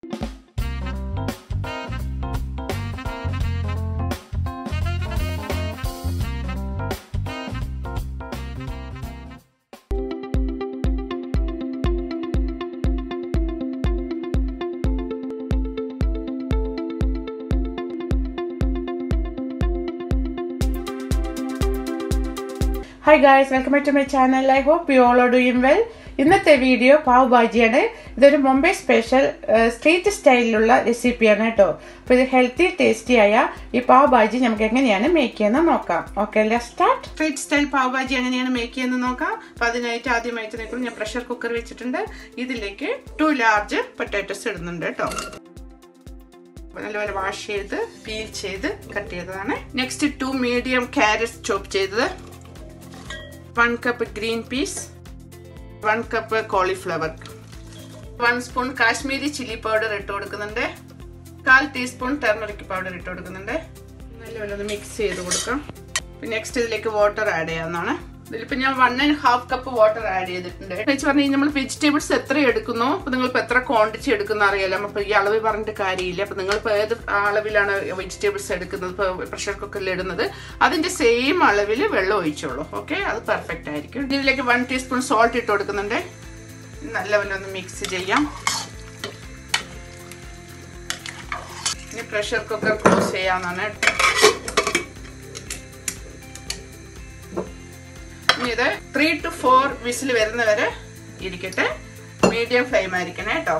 hi guys welcome back to my channel I hope you all are doing well ഇന്നത്തെ video pav ഭാജിയാണ് ഇതൊരു Mumbai special street സ്റ്റൈലിലുള്ള റെസിപ്പിയാണ് കേട്ടോ അപ്പോൾ ഇത് ഹെൽത്തി ടേസ്റ്റി ആയ ഈ പാവ് ഭാജി നമുക്ക് എങ്ങനെയാണ് മേക്ക് ചെയ്യുന്നത് നോക്കാം okay start street style pav bhaji എങ്ങനെയാണ് മേക്ക് ചെയ്യുന്നത് നോക്കാം അപ്പോൾ അതിനായിട്ട് ആദ്യമായിട്ട് നിൽക്കുന്നത് ഞാൻ പ്രഷർ കുക്കർ വെച്ചിട്ടുണ്ട് ഇതിലേക്ക് ടു ലാർജ് പൊട്ടാറ്റോസ് ഇടുന്നുണ്ട് കേട്ടോ നല്ലപോലെ വാഷ് ചെയ്ത് പീൽ ചെയ്ത് കട്ട് ചെയ്തതാണ് next two medium carrots chop ചെയ്തത് one cup green peas one cup cauliflower one spoon Kashmiri chilli powder ഇട്ട് കൊടുക്കുന്നുണ്ട് കാൽ ടീസ്പൂൺ ടെർമറിക് പൗഡർ ഇട്ട് കൊടുക്കുന്നുണ്ട് നല്ലപോലെ ഒന്ന് മിക്സ് ചെയ്ത് കൊടുക്കാം നെക്സ്റ്റ് ഇതിലേക്ക് വാട്ടർ ആഡ് ചെയ്യാവുന്നതാണ് ഇതിലിപ്പോ ഞാൻ one and half cup water add ചെയ്തിട്ടുണ്ട് വെച്ച് പറഞ്ഞാൽ നമ്മൾ വെജിറ്റബിൾസ് എത്ര എടുക്കുന്നു അപ്പൊ നിങ്ങളിപ്പോ എത്ര ക്വാണ്ടിറ്റി എടുക്കുന്ന അറിയാലോ അപ്പൊ ഈ അളവ് പറഞ്ഞിട്ട് കാര്യമില്ല അപ്പൊ നിങ്ങളിപ്പോ ഏത് അളവിലാണ് വെജിറ്റബിൾസ് എടുക്കുന്നത് ഇപ്പൊ പ്രഷർ കുക്കറിൽ ഇടുന്നത് അതിന്റെ സെയിം അളവിൽ വെള്ളം ഒഴിച്ചോളൂ ഓക്കെ അത് പെർഫെക്റ്റ് ആയിരിക്കും ഇതിലേക്ക് വൺ ടീസ്പൂൺ സോൾട്ട് ഇട്ട് കൊടുക്കുന്നുണ്ട് നല്ലപോലെ ഒന്ന് മിക്സ് ചെയ്യാം ഇനി പ്രഷർ കുക്കർ ക്ലോസ് ചെയ്യാവുന്നതാണ് ഇനി ഇത് ത്രീ ടു ഫോർ വിസിൽ വരുന്നവരെ ഇരിക്കട്ടെ മീഡിയം ഫ്ലെയിം ആയിരിക്കണേ കേട്ടോ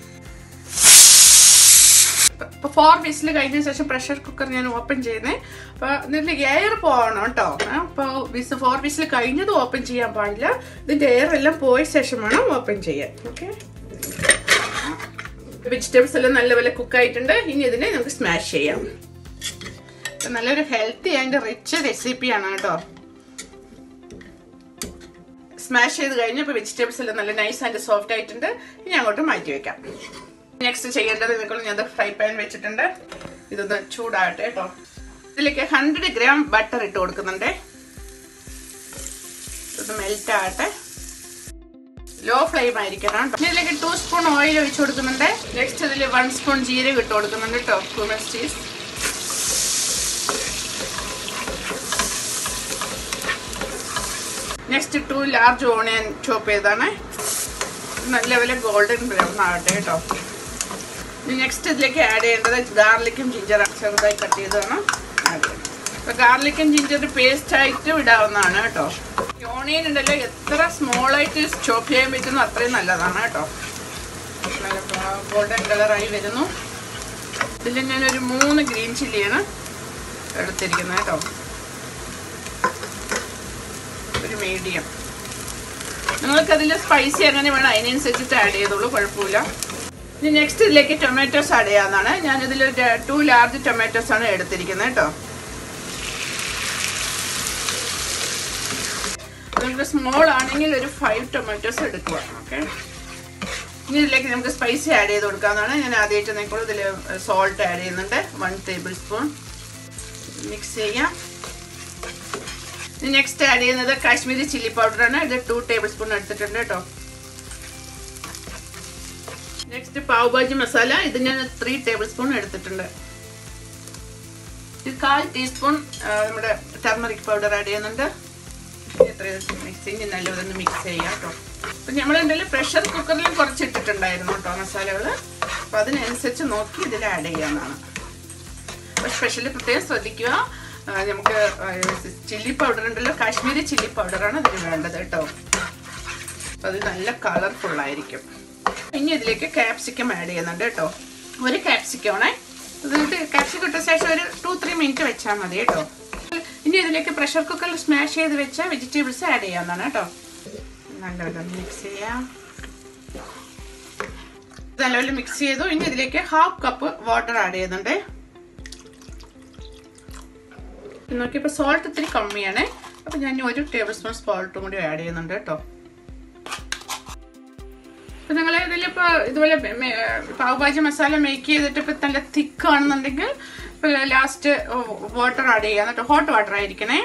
ഇപ്പൊ ഫോർ വിസിൽ കഴിഞ്ഞ ശേഷം പ്രഷർ കുക്കർ ഞാൻ ഓപ്പൺ ചെയ്യുന്നേ അപ്പൊ ഇതിന്റെ എയർ പോകണം കേട്ടോ അപ്പൊ വിസ് ഫോർ വിസിൽ കഴിഞ്ഞത് ഓപ്പൺ ചെയ്യാൻ പാടില്ല ഇതിന്റെ എയർ എല്ലാം പോയ ശേഷം വേണം ഓപ്പൺ ചെയ്യാൻ ഓക്കെ വെജിറ്റബിൾസ് എല്ലാം നല്ലപോലെ കുക്ക് ആയിട്ടുണ്ട് ഇനി ഇതിനെ നമുക്ക് സ്മാഷ് ചെയ്യാം നല്ലൊരു ഹെൽത്തി ആൻഡ് റിച്ച് റെസിപ്പിയാണ് കേട്ടോ സ്മാഷ് ചെയ്ത് കഴിഞ്ഞപ്പോൾ വെജിറ്റബിൾസ് എല്ലാം നല്ല നൈസ് ആൻഡ് സോഫ്റ്റ് ആയിട്ടുണ്ട് ഇനി അങ്ങോട്ട് മാറ്റി വെക്കാം നെക്സ്റ്റ് ചെയ്യേണ്ടത് നിങ്ങൾ ഞാൻ ഫ്രൈ പാൻ വെച്ചിട്ടുണ്ട് ഇതൊന്ന് ചൂടാകട്ടെ കേട്ടോ ഇതിലേക്ക് ഹൺഡ്രഡ് ഗ്രാം ബട്ടർ ഇട്ട് കൊടുക്കുന്നുണ്ട് ഇത് മെൽറ്റ് ആകട്ടെ ലോ ഫ്ലെയിം ആയിരിക്കണം ഇതിലേക്ക് ടു സ്പൂൺ ഓയിൽ ഒഴിച്ചു കൊടുക്കുന്നുണ്ട് നെക്സ്റ്റ് ഇതിൽ വൺ സ്പൂൺ ജീരകം ഇട്ട് കൊടുക്കുന്നുണ്ട് കേട്ടോ കുമസ് ചീസ് next two large onion chop ചെയ്താണ് നല്ലപോലെ ഗോൾഡൻ ബ്രൗൺ ആകട്ടെ കേട്ടോ നെക്സ്റ്റ് ഇതിലേക്ക് ആഡ് ചെയ്യേണ്ടത് ഗാർലിക്കും ജിഞ്ചറും ചെറുതായി കട്ട് ചെയ്താണ് ആഡ് ചെയ്യണം അപ്പോൾ ഗാർലിക്കും ജിഞ്ചർ പേസ്റ്റ് ആയിട്ട് ഇടാവുന്നതാണ് കേട്ടോ ഓണിയൻ ഉണ്ടല്ലോ എത്ര സ്മോൾ ആയിട്ട് ചോപ്പ് ചെയ്യാൻ പറ്റുന്നു അത്രയും നല്ലതാണ് കേട്ടോ ഗോൾഡൻ കളറായി വരുന്നു ഇതിൽ ഞാനൊരു മൂന്ന് ഗ്രീൻ ചില്ലിയാണ് എടുത്തിരിക്കുന്നത് കേട്ടോ ഒരു മീഡിയം നിങ്ങൾക്ക് അതിൽ സ്പൈസി അങ്ങനെ വേണം അതിനനുസരിച്ചിട്ട് ആഡ് ചെയ്തോളൂ കുഴപ്പമില്ല ഇനി നെക്സ്റ്റ് ഇതിലേക്ക് ടൊമാറ്റോസ് ആഡ് ചെയ്യാവുന്നതാണ് ഞാനിതിൽ ടു ലാർജ് ടൊമാറ്റോസ് ആണ് എടുത്തിരിക്കുന്നത് കേട്ടോ നിങ്ങൾക്ക് സ്മോൾ ആണെങ്കിൽ ഒരു ഫൈവ് ടൊമാറ്റോസ് എടുക്കുക ഓക്കെ ഇനി ഇതിലേക്ക് നമുക്ക് സ്പൈസി ആഡ് ചെയ്ത് കൊടുക്കാവുന്നതാണ് ഞാൻ ആദ്യമായിട്ട് നിങ്ങൾക്ക് ഇതിൽ സോൾട്ട് ആഡ് ചെയ്യുന്നുണ്ട് വൺ ടേബിൾ സ്പൂൺ മിക്സ് ചെയ്യാം നെക്സ്റ്റ് ആഡ് ചെയ്യുന്നത് കാശ്മീരി ചില്ലി പൗഡറാണ് ഇത് ടു ടേബിൾ സ്പൂൺ എടുത്തിട്ടുണ്ട് കേട്ടോ നെക്സ്റ്റ് പാവ് ഭാജി മസാല ഇത് ഞാൻ ത്രീ ടേബിൾ സ്പൂൺ എടുത്തിട്ടുണ്ട് ഇത് കാൽ ടീസ്പൂൺ നമ്മുടെ ടർമറിക് പൗഡർ ആഡ് ചെയ്യുന്നുണ്ട് മിക്സിങ് നല്ലപോലെ ഒന്ന് മിക്സ് ചെയ്യാം കേട്ടോ അപ്പൊ നമ്മളുണ്ടെങ്കിൽ പ്രഷർ കുക്കറിൽ കുറച്ച് ഇട്ടിട്ടുണ്ടായിരുന്നു കേട്ടോ മസാലകൾ അപ്പൊ അതിനനുസരിച്ച് നോക്കി ഇതിൽ ആഡ് ചെയ്യാവുന്നതാണ് അപ്പൊ സ്പെഷ്യലി പ്രത്യേകം ശ്രദ്ധിക്കുക നമുക്ക് ചില്ലി പൗഡർ ഉണ്ടല്ലോ കാശ്മീരി ചില്ലി പൗഡറാണ് അതിന് വേണ്ടത് കേട്ടോ അത് നല്ല കളർഫുൾ ആയിരിക്കും ഇനി ഇതിലേക്ക് ക്യാപ്സിക്കം ആഡ് ചെയ്യുന്നുണ്ട് കേട്ടോ ഒരു ക്യാപ്സിക്കമാണേ എന്നിട്ട് ക്യാപ്സിക്കം ഇട്ട ശേഷം ഒരു ടു ത്രീ മിനിറ്റ് വെച്ചാൽ മതി കേട്ടോ ഇനി ഇതിലേക്ക് പ്രഷർ കുക്കറിൽ സ്മാഷ് ചെയ്ത് വെച്ച വെജിറ്റബിൾസ് ആഡ് ചെയ്യാവുന്നതാണ് കേട്ടോ നല്ലപോലെ മിക്സ് ചെയ്യാം നല്ലപോലെ മിക്സ് ചെയ്തു ഇനി ഇതിലേക്ക് ഹാഫ് കപ്പ് വാട്ടർ ആഡ് ചെയ്യുന്നുണ്ട് നോക്കിയപ്പോൾ സോൾട്ട് ഇത്തിരി കമ്മിയാണ് അപ്പം ഞാൻ ഒരു ടേബിൾ സ്പൂൺ സോൾട്ടും കൂടി ആഡ് ചെയ്യുന്നുണ്ട് കേട്ടോ അപ്പം നിങ്ങൾ ഇതിലിപ്പോൾ ഇതുപോലെ പാവ് ഭാജി മസാല മേക്ക് ചെയ്തിട്ട് ഇപ്പം നല്ല തിക്ക് ആണെന്നുണ്ടെങ്കിൽ ലാസ്റ്റ് വാട്ടർ ആഡ് ചെയ്യാം എന്നിട്ട് ഹോട്ട് വാട്ടർ ആയിരിക്കണേ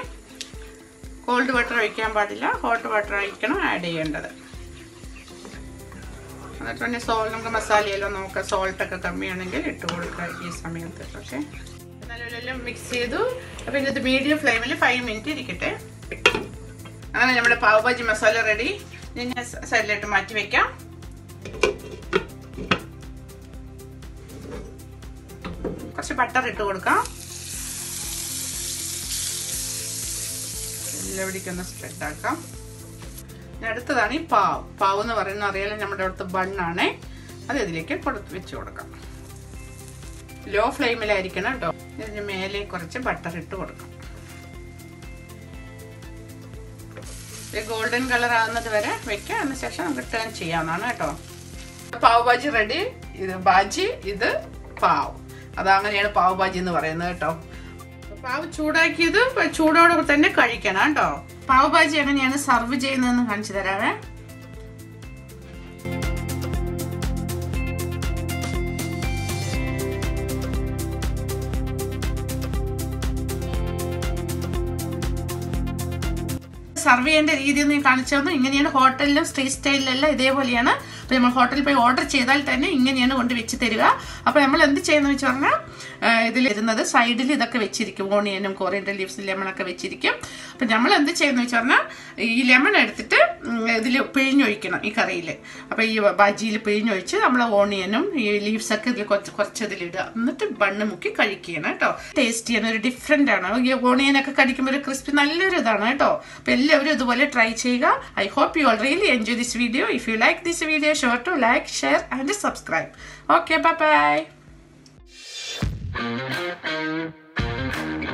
കോൾഡ് വാട്ടർ ഒഴിക്കാൻ പാടില്ല ഹോട്ട് വാട്ടർ ആയിരിക്കണം ആഡ് ചെയ്യേണ്ടത് എന്നിട്ട് പിന്നെ സോൾട്ട് നമുക്ക് മസാലയെല്ലാം നോക്കാം സോൾട്ടൊക്കെ കമ്മിയാണെങ്കിൽ ഇട്ട് കൊടുക്കുക ഈ സമയത്ത് ഓക്കെ നല്ലപോലെ മിക്സ് ചെയ്തു അപ്പം ഇതിനകത്ത് മീഡിയം ഫ്ലെയിമിൽ ഫൈവ് മിനിറ്റ് ഇരിക്കട്ടെ അങ്ങനെ നമ്മുടെ പാവ് ഭാജി മസാല റെഡി ഞാൻ സൈഡിലോട്ട് മാറ്റി വെക്കാം കുറച്ച് ബട്ടർ ഇട്ട് കൊടുക്കാം എല്ലാവിടേക്കും ഒന്ന് സ്പ്രെഡ് ആക്കാം അടുത്തതാണ് ഈ പാവ് പാവ് എന്ന് പറയുന്ന അറിയാലോ നമ്മുടെ അടുത്ത് ബണ്ണാണ് അത് ഇതിലേക്ക് കൊടുത്ത് വെച്ച് കൊടുക്കാം ലോ ഫ്ലെയിമിലായിരിക്കണം കേട്ടോ ഇതിന് മേലെ കുറച്ച് ബട്ടർ ഇട്ട് കൊടുക്കാം ഗോൾഡൻ കളർ ആകുന്നത് വരെ വെക്കാം അതിന് ശേഷം നമുക്ക് ടേൺ ചെയ്യാവുന്നതാണ് കേട്ടോ പാവ് ബാജി റെഡി ഇത് ബാജി ഇത് പാവ് അതങ്ങനെയാണ് പാവ് ബാജി എന്ന് പറയുന്നത് കേട്ടോ പാവ് ചൂടാക്കിയത് ചൂടോടെ തന്നെ കഴിക്കണം കേട്ടോ പാവ് ഭാജി എങ്ങനെയാണ് സർവ് ചെയ്യുന്നതെന്ന് കാണിച്ചു തരാവേ സർവ് ചെയ്യേണ്ട രീതി ഒന്ന് കാണിച്ചു തന്നു ഇങ്ങനെയാണ് ഹോട്ടലിലും സ്ട്രീറ്റ് സ്റ്റൈലിലെല്ലാം ഇതേപോലെയാണ് അപ്പോൾ നമ്മൾ ഹോട്ടലിൽ പോയി ഓർഡർ ചെയ്താൽ തന്നെ ഇങ്ങനെയാണ് കൊണ്ട് വെച്ച് തരിക അപ്പോൾ നമ്മൾ എന്ത് ചെയ്യുന്നത് വെച്ച് പറഞ്ഞാൽ ഇതിൽ ഇരുന്നത് സൈഡിൽ ഇതൊക്കെ വെച്ചിരിക്കും ഓണിയനും കോറിയൻഡർ ലീവ്സ് ലെമണൊക്കെ വെച്ചിരിക്കും അപ്പം നമ്മൾ എന്ത് ചെയ്യുന്നത് വെച്ച് പറഞ്ഞാൽ ഈ ലെമൺ എടുത്തിട്ട് ഇതിൽ പിഴിഞ്ഞൊഴിക്കണം ഈ കറിയിൽ അപ്പോൾ ഈ ബജിയിൽ പിഴിഞ്ഞൊഴിച്ച് നമ്മൾ ഓണിയനും ഈ ലീവ്സൊക്കെ ഇതിൽ കുറച്ച് കുറച്ച് ഇതിലിടുക എന്നിട്ട് ബണ്ണ് മുക്കി കഴിക്കണം കേട്ടോ ടേസ്റ്റ് ചെയ്യാൻ ഒരു ഡിഫറെൻ്റ് ആണ് ഈ ഓണിയനൊക്കെ കടിക്കുമ്പോൾ ഒരു ക്രിസ്പി നല്ലൊരു ഇതാണ് കേട്ടോ അപ്പോൾ എല്ലാവരും ഇതുപോലെ ട്രൈ ചെയ്യുക I hope you all really enjoy this video if you like this video sure to like share and subscribe okay bye by